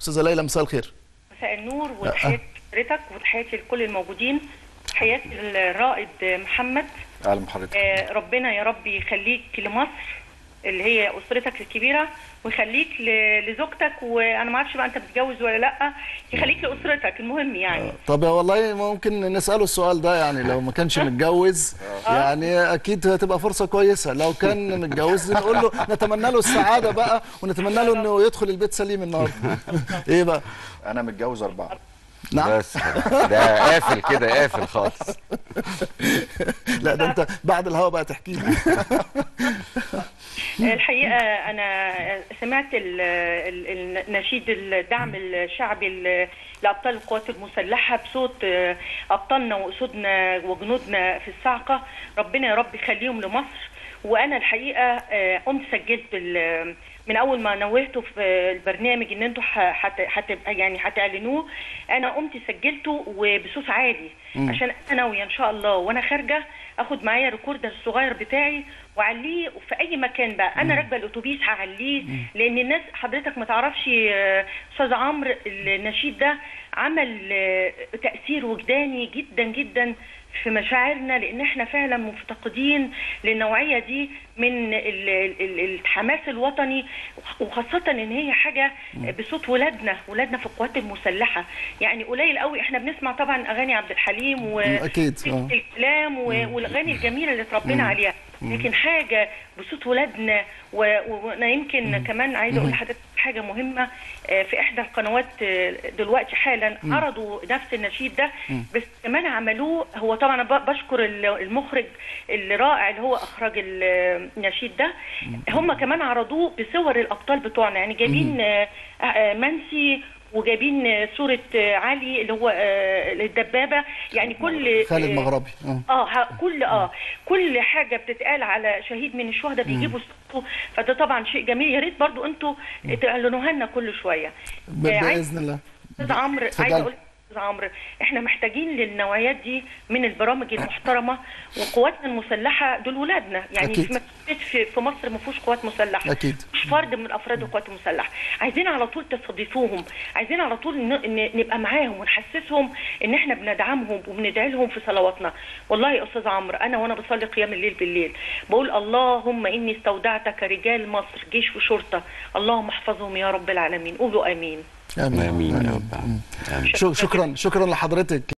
استاذه ليلى مساء الخير مساء النور وتحياتي لحضرتك وتحياتي لكل الموجودين تحياتي للرائد محمد اهلا بحضرتك آه، ربنا يا رب يخليك لمصر اللي هي اسرتك الكبيره ويخليك ل- لزوجتك وانا ما اعرفش بقى انت متجوز ولا لا يخليك لاسرتك المهم يعني طب والله ممكن نساله السؤال ده يعني لو ما كانش متجوز يعني اكيد هتبقى فرصه كويسه لو كان متجوز نقول له نتمنى له السعاده بقى ونتمنى له انه يدخل البيت سليم النهارده ايه بقى انا متجوز اربعه نعم بس كده. ده قافل كده قافل خالص لا ده انت بعد الهوا بقى تحكي لي الحقيقه انا سمعت ال- ال- النشيد الدعم الشعبي ل- لابطال القوات المسلحه بصوت آه، ابطالنا واسودنا وجنودنا في الصاعقه ربنا يا رب يخليهم لمصر وانا الحقيقه آه، قمت سجلت ال- من اول ما نوهته في البرنامج ان انتوا ح- هت- هتبقى يعني هتعلنوه انا قمت سجلته وبصوت عالي عشان انا ناويه ان شاء الله وانا خارجه اخد معايا الريكوردر الصغير بتاعي واعليه في اي مكان بقى انا راكبه الاتوبيس هعليه لان الناس حضرتك ما تعرفش آه، استاذ عمرو النشيد ده عمل آه، تاثير وجداني جدا جدا في مشاعرنا لان احنا فعلا مفتقدين للنوعيه دي من ال- ال- ال- الحماس الوطني وخاصه ان هي حاجه بصوت ولادنا ولادنا في القوات المسلحه يعني قليل قوي احنا بنسمع طبعا اغاني عبد الحليم و أكيد، آه. الكلام و- والاغاني الجميله اللي اتربينا عليها لكن حاجه بصوت ولادنا و- وانا يمكن كمان عايزه اقول لحضرتك حاجه مهمه آه، في احدى القنوات آه، دلوقتي حالا عرضوا نفس النشيد ده بس كمان عملوه هو طبعا أنا ب- بشكر ال- المخرج الرائع اللي هو اخرج ال- النشيد ده هم كمان عرضوه بصور الابطال بتوعنا يعني جايبين آه، آه، منسي وجايبين آه، صوره آه، علي اللي هو آه، الدبابه يعني كل خالد آه، مغربي آه. اه ه- كل اه كل حاجه بتتقال على شهيد من الشهداء بيجيبوا صوته فده طبعا شيء جميل يا ريت برضو انتوا تعلنوها لنا كل شويه ب- آه، عايز- باذن الله استاذ عمرو اتفضل. عايز اقول استاذ عمرو احنا محتاجين للنوعيات دي من البرامج المحترمه وقواتنا المسلحه دول ولادنا يعني أكيد. في مفيش في في مصر ما فيهوش قوات مسلحه أكيد. مش فرد من افراد القوات المسلحه عايزين على طول تستضيفوهم عايزين على طول ن- ن- نبقى معاهم ونحسسهم ان احنا بندعمهم وبندعي لهم في صلواتنا والله يا استاذ عمرو انا وانا بصلي قيام الليل بالليل بقول اللهم اني استودعتك رجال مصر جيش وشرطه اللهم احفظهم يا رب العالمين قولوا امين امين امين يا رب آمين. شو- شكرا شكرا لحضرتك